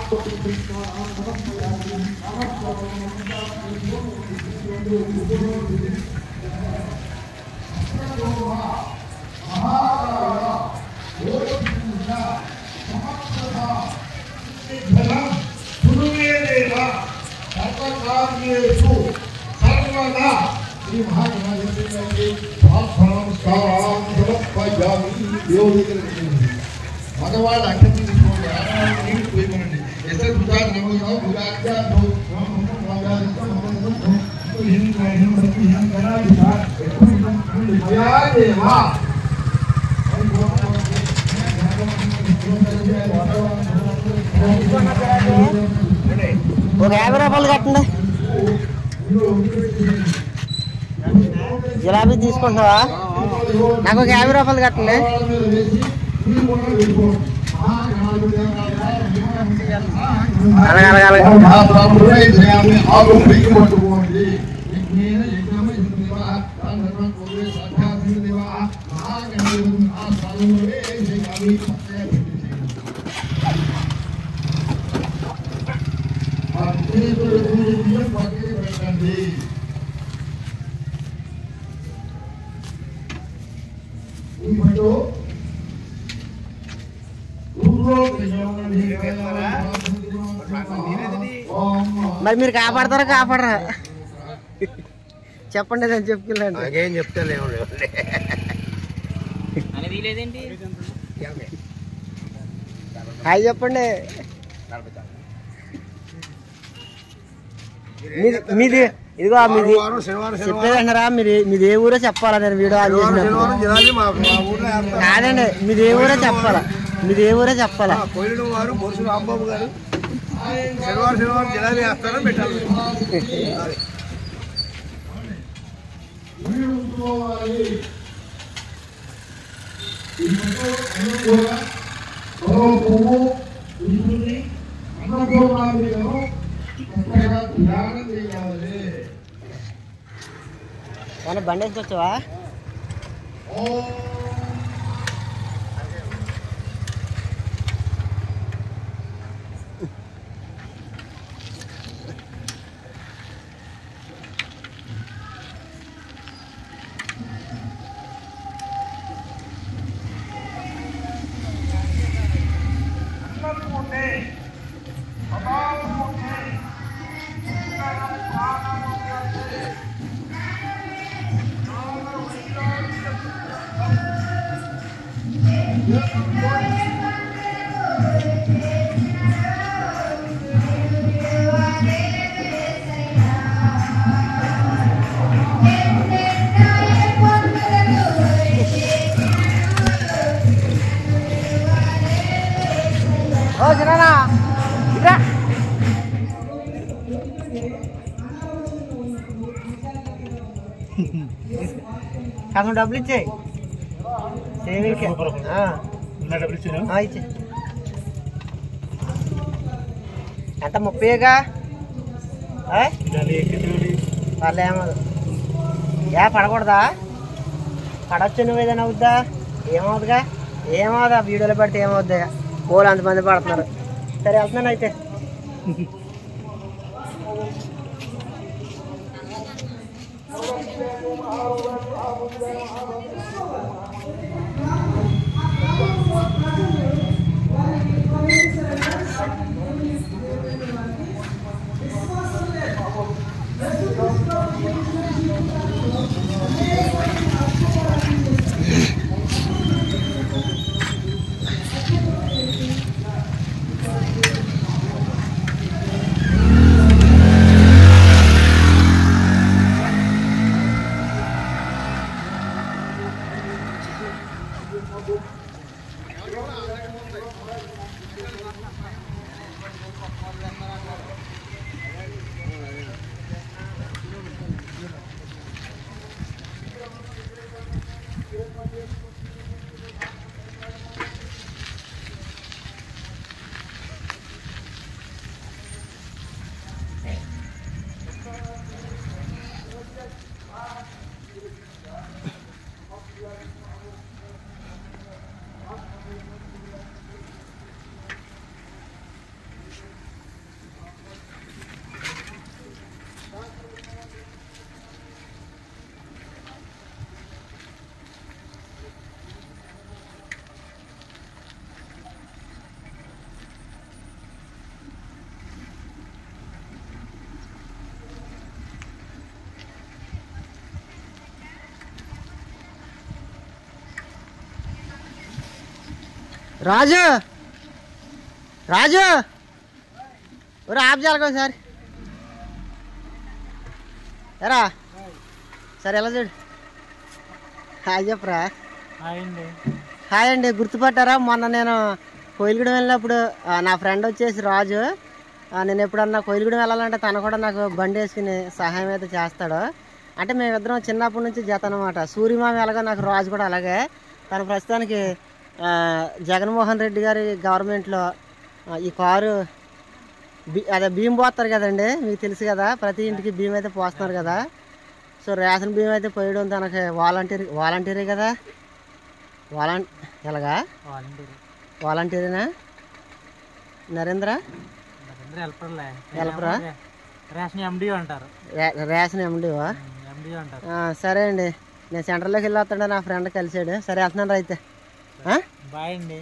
పురువేదేవ సర్వకార్యేషు సర్వదా శ్రీ మహాగణాధిపతి నమస్కారం సమర్పయామి దేవుడి మగవాళ్ళు అక్షరం తీసుకోండి ఆడవాళ్ళు నీళ్ళు పోయమనండి ఎస్ఎస్ గుజరాత్ నమోదాం గుజరాత్ ఒక యాభై రూపాయలు కట్టండి జిలాబీ తీసుకుంటున్నావా నాకు ఒక యాభై రూపాయలు కట్టండి అలాగే అలాగే అలాగే ఆరు పైకి పట్టుకోండి యజ్ఞేన యజ్ఞమ యజ్ఞదేవ తాండవం కోరే సాధ్యాధి దేవ మహాగణేశం ఆ స్థలంలోనే చేయాలి పక్కగా పెట్టేసేయండి ఆ విఘ్నేశ్వరుడు పూజ పక్కకి పెట్టండి ఈ ఫోటో మరి మీరు కాపాడతారా కాపాడరా చెప్పండి నేను చెప్పుకెళ్ళండి నాకేం చెప్తలేము హాయ్ చెప్పండి మీది మీది ఇదిగో మీది చెప్పేది అంటారా మీరు మీది ఏ ఊరో చెప్పాలా నేను వీడియో ఆన్ చేసినప్పుడు జిలాబీ మా మా ఊర్లో వేస్తారు. కాదండి మీది ఏ ఊరో చెప్పాలా మీది ఏ ఊరో చెప్పాలా ఆ కోయిలు వారు బొరుసు రాంబాబు గారు శనివారం శనివారం జిలాబీ వేస్తారని పెట్టాలి అది. ధ్యానం చేయాలి ఏమన్నా బండి వేసుకొచ్చావా ఓ చిన్న ఇట్రా కాసం డబ్బులు ఇచ్చేయి సేవింగ్కి ఆ. ఆ, ఇచ్చే ఎంత ముప్పైగా వాళ్ళు ఏమదు ఏ పడకూడదా పడవచ్చు నువ్వు ఏదైనా అవుద్దా ఏమవుతుందిగా ఏమవుదా వీడియోలో పెడితే ఏమవుద్దా పోలు అంతమంది పడుతున్నారు సరే వెళ్తున్నాను అయితే రాజు రాజు ఒరే ఆప్ జరగ సార్ ఎరా సరే ఎలా చూడు హాయ్ చెప్పరా హాయ్ అండి గుర్తుపట్టారా మొన్న నేను కోయిలగూడెం వెళ్ళినప్పుడు ఆ, నా ఫ్రెండ్ వచ్చేసి రాజు ఆ, నేను ఎప్పుడన్నా కోయిలగూడెం వెళ్ళాలంటే తను కూడా నాకు బండి వేసుకుని సహాయం అయితే చేస్తాడు అంటే మేమిద్దరం చిన్నప్పటి నుంచి జత అనమాట సూర్యమామ ఎలాగో నాకు రాజు కూడా అలాగే తను ప్రస్తుతానికి ఆ, జగన్మోహన్ రెడ్డి గారి గవర్నమెంట్లో ఆ, ఈ కారు బి అదే బియ్యం పోస్తారు కదండి మీకు తెలుసు కదా ప్రతి ఇంటికి బియ్యం అయితే పోస్తున్నారు కదా సో రేషన్ బియ్యం అయితే పోయడం తనకి వాలంటీర్ వాలంటీరే కదా వాలం ఎలాగా వాలంటీరేనా నరేంద్ర హెల్పరా రేషన్ ఎండి అంటారు రే- రేషన్ ఎండివా ఎండి అంటారు సరే అండి నేను సెంటర్లోకి వెళ్ళి వస్తాడు నా ఫ్రెండ్ కలిసాడు సరే వెళ్తున్నాను రా అయితే ఆ? బాయ్ అండి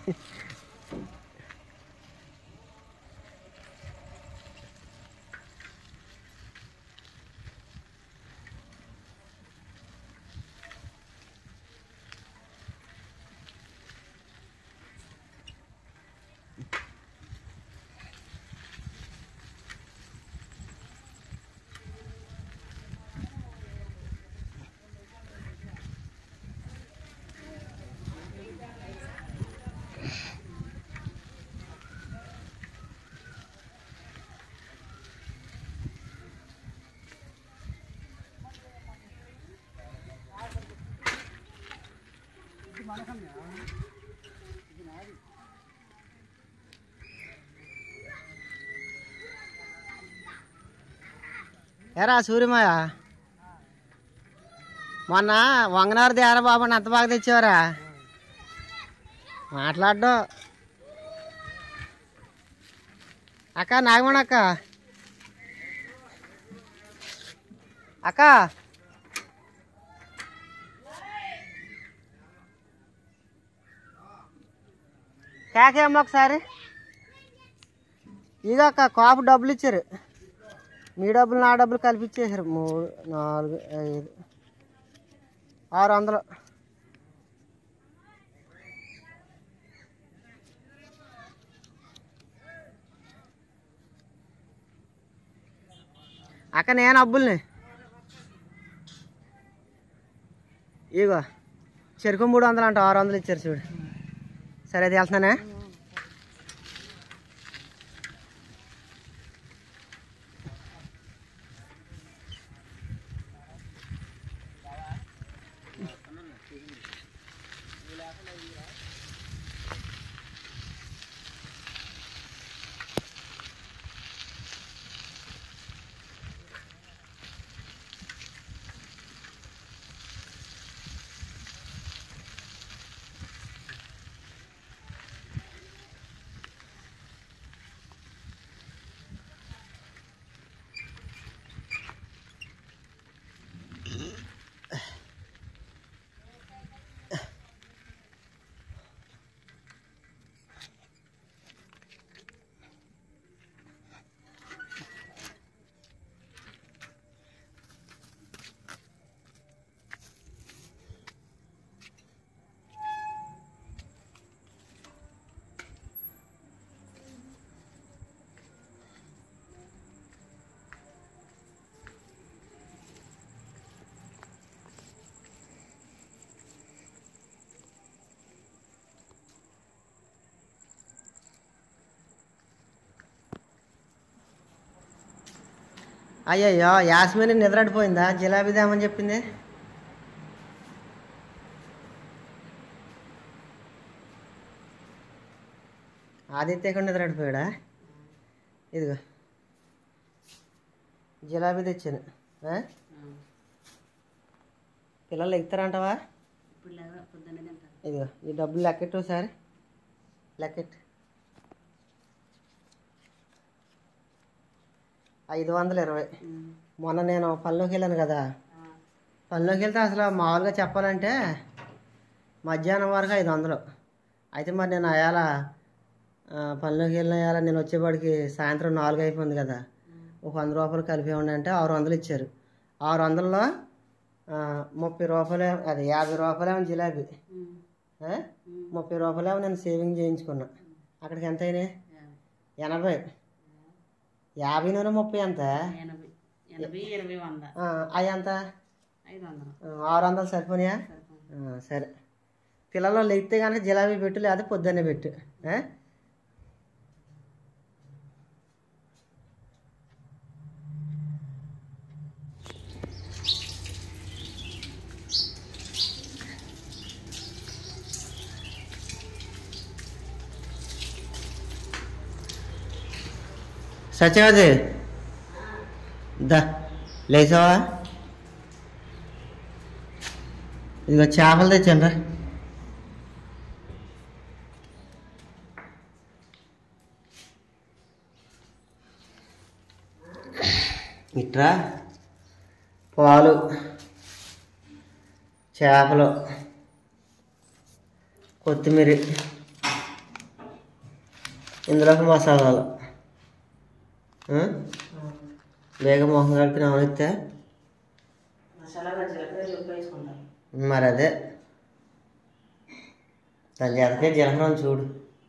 ఎరా సూర్యమాయ మొన్న వంగనారు దేరా బాబు అని అంత బాగా తెచ్చేవారా మాట్లాడ్డు అక్క నాగమణ అక్క అక్క కేకే అమ్మ ఒకసారి ఇక అక్క కాపు డబ్బులు ఇచ్చారు మీ డబ్బులు నా డబ్బులు కలిపి ఇచ్చేసారు మూడు నాలుగు ఐదు ఆరు వందలు అక్క నేను అబ్బుల్ని ఇగో చెరుకు మూడు వందలు అంట ఆరు వందలు ఇచ్చారు చూడు సరే అది వెళ్తున్నానే అయ్యయ్యో యాస్మిని నిద్రడిపోయిందా జిలాబీ దేమని చెప్పింది ఆదిత్య కూడా నిద్రడిపోయాడా ఇదిగో జిలాబీ తెచ్చాను ఆ? పిల్లలు ఎక్కుతారంటావా ఇదిగో ఈ డబ్బులు లెక్కెట్టు సార్ లెక్కెట్టు ఐదు వందల ఇరవై మొన్న నేను పనిలోకి వెళ్ళాను కదా పనిలోకి వెళ్తే అసలు మామూలుగా చెప్పాలంటే మధ్యాహ్నం వరకు ఐదు వందలు అయితే మరి నేను అయాల పనిలోకి వెళ్ళిన అయాల నేను వచ్చేపాటికి సాయంత్రం నాలుగు అయిపోయింది కదా ఒక వంద రూపాయలు కలిపి అంటే ఆరు వందలు ఇచ్చారు ఆరు వందల్లో ఆ, ముప్పై రూపాయలు అది యాభై రూపాయలు జిలాబీ ఆ? ముప్పై రూపాయలు నేను సేవింగ్ చేయించుకున్నా అక్కడికి ఎంత అయినాయి ఎనభై యాభై నూనె ముప్పై ఎంత ఎనభై ఎనభై ఇరవై వంద ఆ, అవి ఎంత ఐదు వందలు ఆ, ఆరు వందలు సరిపోయాయా ఆ, సరే పిల్లలు లెగితే కనుక జిలాబీ పెట్టు లేదా పొద్దున్నే పెట్టు ఆ? సత్యవతి దా లేచావా ఇదిగో చేపలు తెచ్చండి ఇట్రా పాలు చేపలు కొత్తిమీర ఇందులోకి మసాలాలు ఆ? బేగ మొహం కలిపి నవనిస్తే మసాలా జీలకర్ర ఉప్పు వేసుకుంటాం మరి అదే దాని చేతకే జలహరం చూడు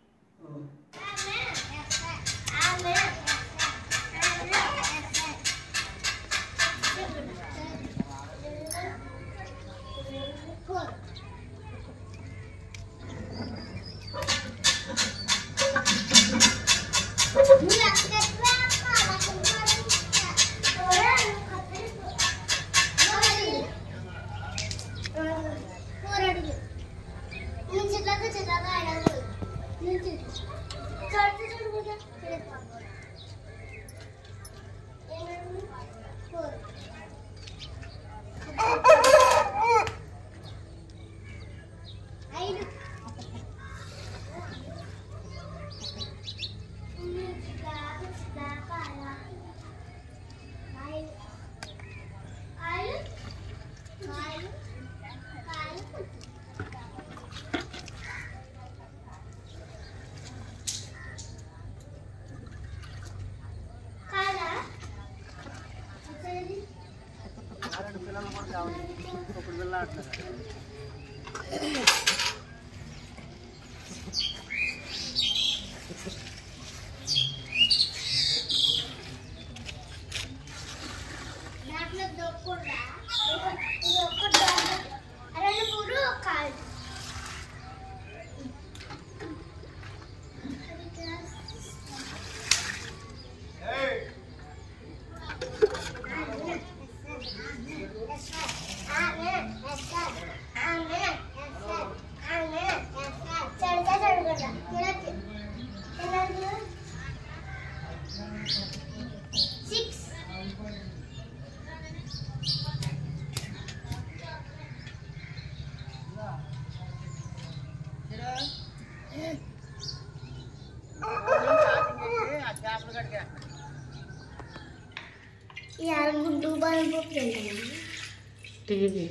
టీవీ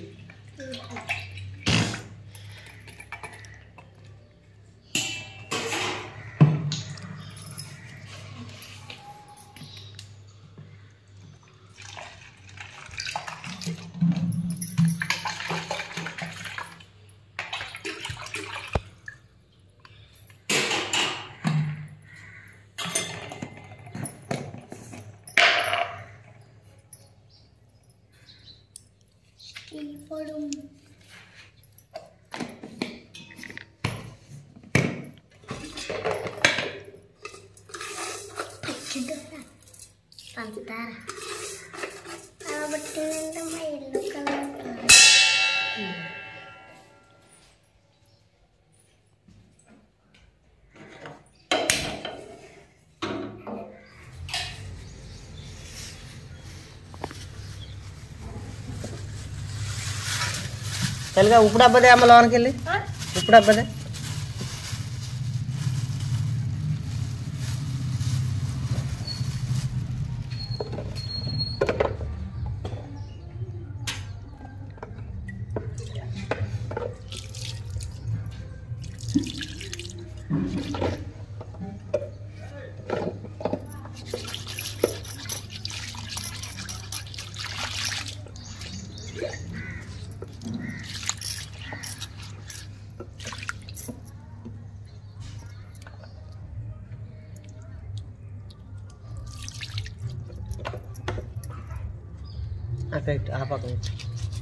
పంచుతారా కాబట్టి మా ఇల్లు కలర్ తెలుగా ఇప్పుడు అబ్బదే అమ్మ లోనికి వెళ్ళి ఇప్పుడు అబ్బదే ఆ పెట్టు ఆ పక్కన పెట్టు.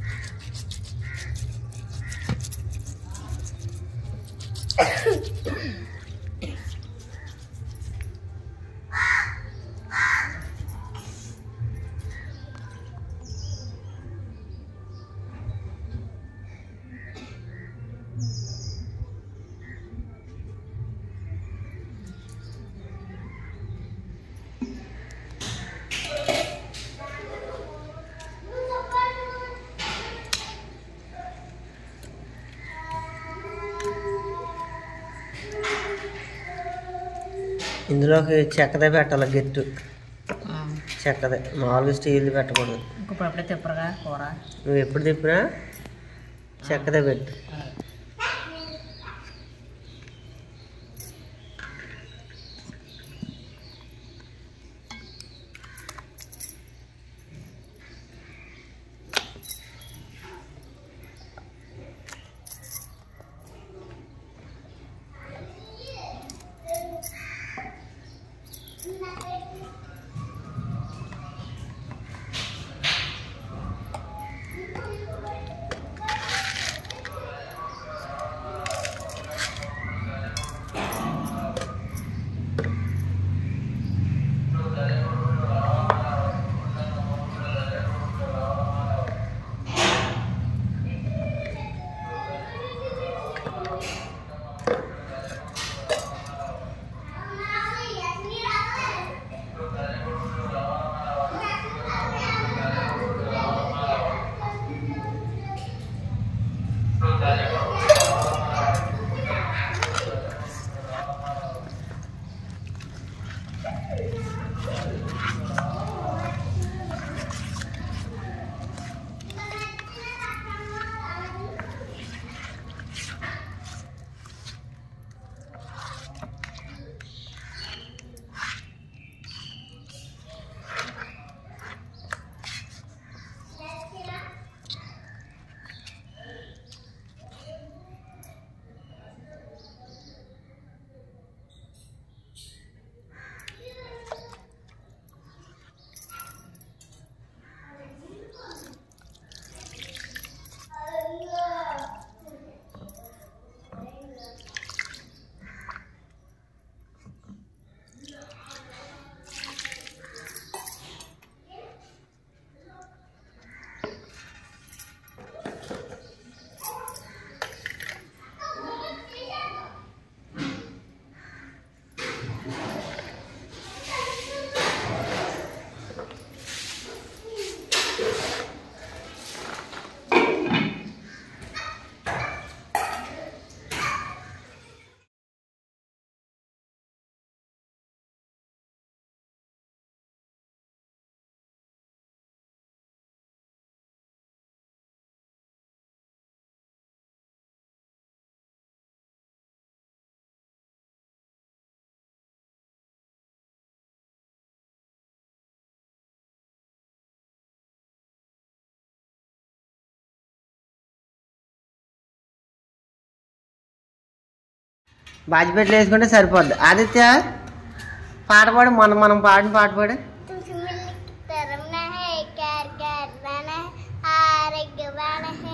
ఇందులోకి చెక్కదే పెట్టాలి గెట్టు చెక్కదే మామూలుగా స్టీల్ పెట్టకూడదు ఇంకొప్పుడు అప్పుడే తిప్పరుగా కూర నువ్వు ఎప్పుడు తిప్పినా చెక్కదే పెట్టు బాజిపెట్లు వేసుకుంటే సరిపోద్ది ఆదిత్య పాట పాడు మనం మనం పాడిన పాట పాడు तुझ मिल तरमना है कर कर बना है आरोग्य बना है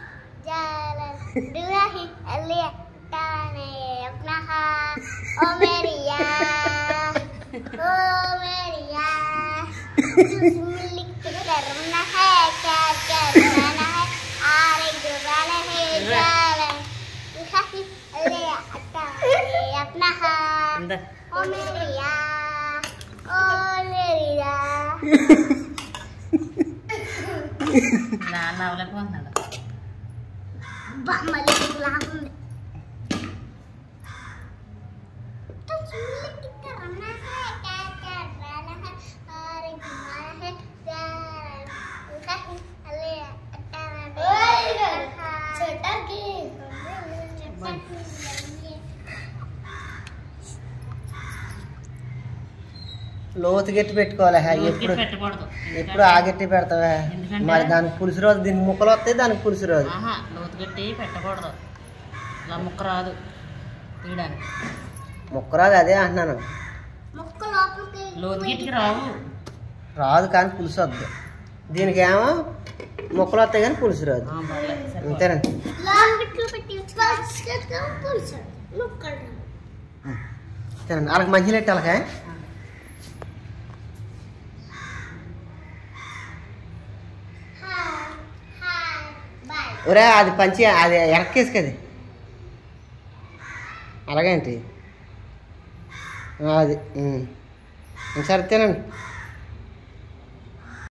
जाला दुआ ही अलिया ताने अपना हा ओ मेरी यार ओ मेरी यार तुझ मिल तरमना है कर कर बना है आरोग्य बना है जाला दुआ ही अलिया ताने अपना हा అందా ओ मेरी यार ओ मेरी यार నాన్న అవలేకపోతున్నాడు Vamos a la లోతు గట్టి పెట్టుకోవాలి హా, ఎప్పుడు పెట్టకూడదు ఎప్పుడు ఆ గట్టి పెడతావా ఎందుకంటే- మరి దానికి పులుసు రోజు దీనికి ముక్కలు వస్తాయి దానికి పులుసు రోజు ఆహా లోతు గట్టి పెట్టకూడదు ఇలా ముక్క రాదు తీయడానికి ముక్క రాదు అదే అంటున్నాను లోతు గిట్టికి రావు రాదు కానీ పులుసు వద్దు దీనికి ఏమో మొక్కలు వస్తాయి కానీ పులుసు రాదు ఆ, పర్లేదు సరిపోతుంది. అంతేనండి లాంగిట్లు పెట్టి పచ్చగా పులుసు ముక్కలు తినండి వాళ్ళకి మంచి నెట్టి వాళ్ళకి హాయ్ హాయ్ బాయ్ ఒరే అది పంచి అది ఎరక్కేసుకది అలాగేంటి అది ఉమ్. సరే తినండి